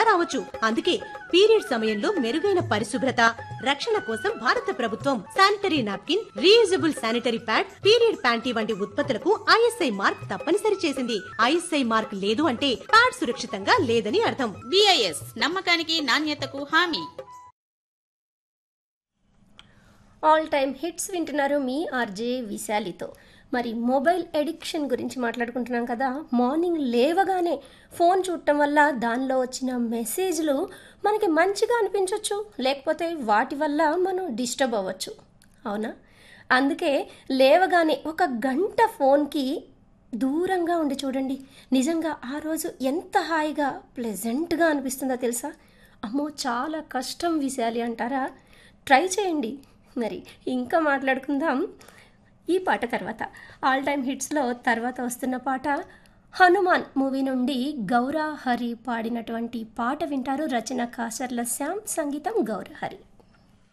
రావచ్చు అందుకే పీరియడ్ సమయంలో మెరుగైన పరిశుభ్రత రక్షణ కోసం భారత ప్రభుత్వం sanitary napkin reusable sanitary pad period panty వంటి ఉత్పత్తులకు ఐఎస్ఐ మార్క్ తప్పనిసరి చేసింది ఐఎస్ఐ మార్క్ లేదు అంటే ప్యాడ్ సురక్షితంగా లేదని అర్థం బిఐఎస్ నమ్మకానికి నాణ్యతకు హామీ ఆల్ టైమ్ హిట్స్ వింటున్నారు మీ ఆర్జే విశాలితో మరి మొబైల్ ఎడిక్షన్ గురించి మాట్లాడుకుంటున్నాం కదా మార్నింగ్ లేవగానే ఫోన్ చూడటం వల్ల దానిలో వచ్చిన మెసేజ్లు మనకి మంచిగా అనిపించవచ్చు లేకపోతే వాటి వల్ల మనం డిస్టర్బ్ అవ్వచ్చు అవునా అందుకే లేవగానే ఒక గంట ఫోన్కి దూరంగా ఉండి చూడండి నిజంగా ఆ రోజు ఎంత హాయిగా ప్లెజెంట్గా అనిపిస్తుందో తెలుసా అమ్మో చాలా కష్టం విశాలి అంటారా ట్రై చేయండి మరి ఇంకా మాట్లాడుకుందాం ఈ పాట తర్వాత ఆల్ టైమ్ హిట్స్లో తర్వాత వస్తున్న పాట హనుమాన్ మూవీ నుండి గౌరా హరి పాడినటువంటి పాట వింటారు రచన కాసర్ల శ్యామ్ సంగీతం గౌరహరి